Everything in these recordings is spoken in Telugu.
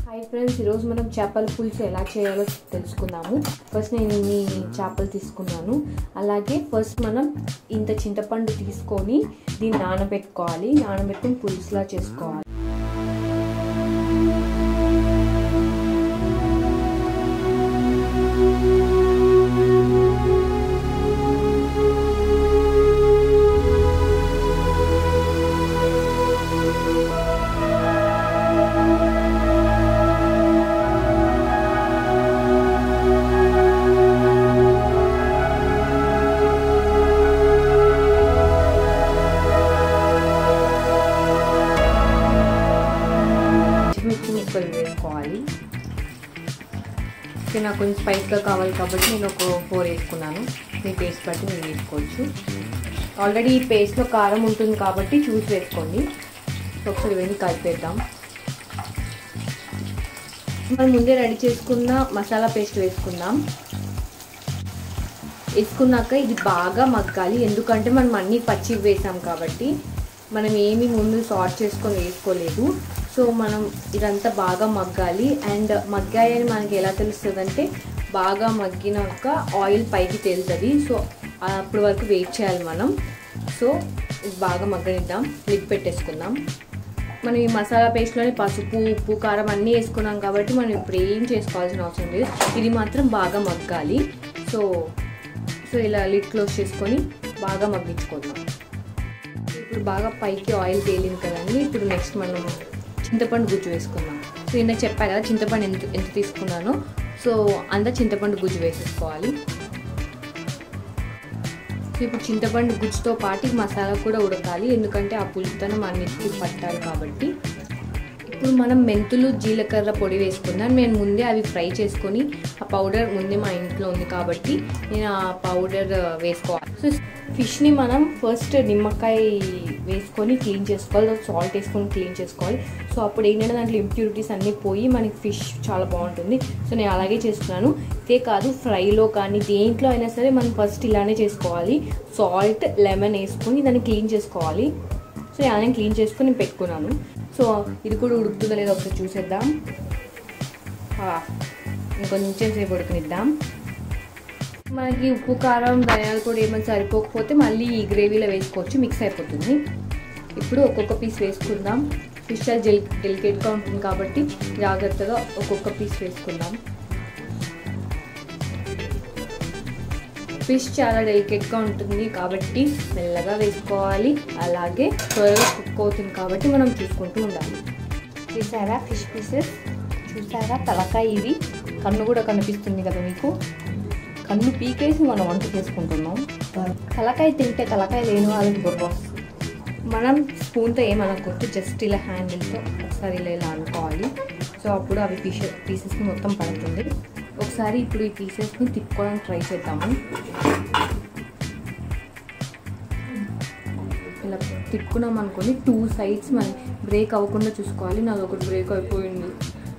హాయ్ ఫ్రెండ్స్ ఈరోజు మనం చేపల పులుసు ఎలా చేయాలో తెలుసుకుందాము ఫస్ట్ నేను ఇన్ని చేపలు తీసుకున్నాను అలాగే ఫస్ట్ మనం ఇంత చింతపండు తీసుకొని దీన్ని నానబెట్టుకోవాలి నానబెట్టుకుని పులుసులా చేసుకోవాలి పచ్చిమిర్చి ముక్కలు వేసుకోవాలి ఇది నాకు కొంచెం స్పైస్గా కావాలి కాబట్టి నేను ఒక ఫోర్ వేసుకున్నాను మీ పేస్ట్ బట్టి మీరు వేసుకోవచ్చు ఆల్రెడీ ఈ పేస్ట్లో కారం ఉంటుంది కాబట్టి చూసి వేసుకోండి ఒకసారి ఇవన్నీ కలిపేద్దాం మనం ముందే రెడీ చేసుకున్న మసాలా పేస్ట్ వేసుకుందాం వేసుకున్నాక ఇది బాగా మగ్గాలి ఎందుకంటే మనం అన్నీ పచ్చి వేసాం కాబట్టి మనం ఏమి ముందు సార్ట్ చేసుకొని వేసుకోలేదు సో మనం ఇదంతా బాగా మగ్గాలి అండ్ మగ్గాయని మనకి ఎలా తెలుస్తుంది అంటే బాగా మగ్గినాక ఆయిల్ పైకి తేలుతుంది సో అప్పటి వరకు వెయిట్ చేయాలి మనం సో ఇది బాగా మగ్గనిద్దాం లిడ్ పెట్టేసుకుందాం మనం ఈ మసాలా పేస్ట్లోనే పసుపు ఉప్పు కారం అన్నీ వేసుకున్నాం కాబట్టి మనం ఇప్పుడు ఏం చేసుకోవాల్సిన అవసరం లేదు ఇది మాత్రం బాగా మగ్గాలి సో సో ఇలా లిడ్ క్లోజ్ చేసుకొని బాగా మగ్గించుకుందాం ఇప్పుడు బాగా పైకి ఆయిల్ తేలింది కదండి ఇప్పుడు నెక్స్ట్ మనం చింతపండు గుజ్జు వేసుకుందాం సో ఇందాక చెప్పా కదా చింతపండు ఎంత ఎంత తీసుకున్నానో సో అంత చింతపండు గుజ్జు వేసేసుకోవాలి సో ఇప్పుడు చింతపండు గుజ్జుతో పాటు మసాలా కూడా ఉడకాలి ఎందుకంటే ఆ పులుతనం అన్నిటికీ పట్టాలి కాబట్టి ఇప్పుడు మనం మెంతులు జీలకర్ర పొడి వేసుకుందాం నేను ముందే అవి ఫ్రై చేసుకొని ఆ పౌడర్ ముందే మా ఇంట్లో ఉంది కాబట్టి నేను ఆ పౌడర్ వేసుకోవాలి సో ఫిష్ని మనం ఫస్ట్ నిమ్మకాయ వేసుకొని క్లీన్ చేసుకోవాలి సాల్ట్ వేసుకొని క్లీన్ చేసుకోవాలి సో అప్పుడు ఏంటంటే దాంట్లో ఇంప్యూరిటీస్ అన్నీ పోయి మనకి ఫిష్ చాలా బాగుంటుంది సో నేను అలాగే చేస్తున్నాను ఇదే కాదు ఫ్రైలో కానీ దేంట్లో అయినా సరే మనం ఫస్ట్ ఇలానే చేసుకోవాలి సాల్ట్ లెమన్ వేసుకొని దాన్ని క్లీన్ చేసుకోవాలి సో నేను అలానే క్లీన్ చేసుకొని పెట్టుకున్నాను సో ఇది కూడా ఉడుకుతుందో లేదో ఒకసారి చూసేద్దాం ఇంకొంచెం సేపు ఉడకనిద్దాం మనకి ఉప్పు కారం ధనియాలు కూడా ఏమైనా సరిపోకపోతే మళ్ళీ ఈ గ్రేవీలో వేసుకోవచ్చు మిక్స్ అయిపోతుంది ఇప్పుడు ఒక్కొక్క పీస్ వేసుకుందాం ఫిష్ చాలా డెలి డెలికేట్గా ఉంటుంది కాబట్టి జాగ్రత్తగా ఒక్కొక్క పీస్ వేసుకుందాం ఫిష్ చాలా డెలికేట్గా ఉంటుంది కాబట్టి మెల్లగా వేసుకోవాలి అలాగే త్వరగా కుక్ అవుతుంది కాబట్టి మనం చూసుకుంటూ ఉండాలి చూసారా ఫిష్ పీసెస్ చూసారా తలకాయ ఇది కన్ను కూడా కనిపిస్తుంది కదా మీకు కన్ను పీకేసి మనం వంట చేసుకుంటున్నాం తలకాయ తింటే తలకాయ లేని వాళ్ళకి బుర్ర మనం స్పూన్తో ఏమనుకోవద్దు జస్ట్ ఇలా హ్యాండిల్తో ఒకసారి ఇలా ఇలా అనుకోవాలి సో అప్పుడు అవి పీసె పీసెస్ని మొత్తం పడుతుంది ఒకసారి ఇప్పుడు ఈ పీసెస్ని తిప్పుకోవడానికి ట్రై చేద్దాము ఇలా తిప్పుకున్నాం అనుకోండి టూ సైడ్స్ మనం బ్రేక్ అవ్వకుండా చూసుకోవాలి నాది ఒకటి బ్రేక్ అయిపోయింది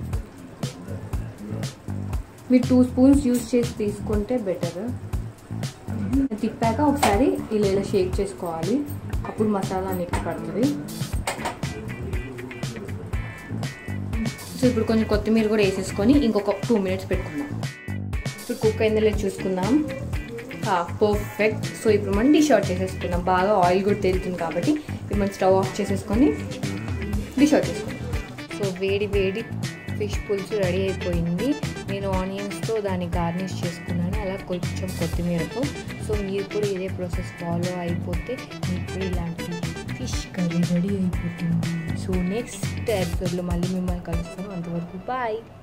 మీరు టూ స్పూన్స్ యూస్ చేసి తీసుకుంటే బెటర్ తిప్పాక ఒకసారి ఇలా ఇలా షేక్ చేసుకోవాలి అప్పుడు మసాలా అన్నిటి పడుతుంది సో ఇప్పుడు కొంచెం కొత్తిమీర కూడా వేసేసుకొని ఇంకొక టూ మినిట్స్ పెట్టుకుందాం ఇప్పుడు కుక్ అయిందో లేదు చూసుకుందాం పర్ఫెక్ట్ సో ఇప్పుడు మనం డిష్ అవుట్ చేసేసుకుందాం బాగా ఆయిల్ కూడా తేలుతుంది కాబట్టి ఇప్పుడు మనం స్టవ్ ఆఫ్ చేసేసుకొని డిష్ అవుట్ చేసుకుందాం సో వేడి వేడి ఫిష్ పులుసు రెడీ అయిపోయింది నేను ఆనియన్స్తో దాన్ని గార్నిష్ చేసుకున్నాను అలా కొంచెం కొత్తిమీరతో సో మీరు కూడా ఇదే ప్రాసెస్ ఫాలో అయిపోతే మీకు కూడా ఇలాంటి ఫిష్ కర్రీ రెడీ అయిపోతుంది సో నెక్స్ట్ ఎపిసోడ్లో మళ్ళీ మిమ్మల్ని కలుస్తాను అంతవరకు బాయ్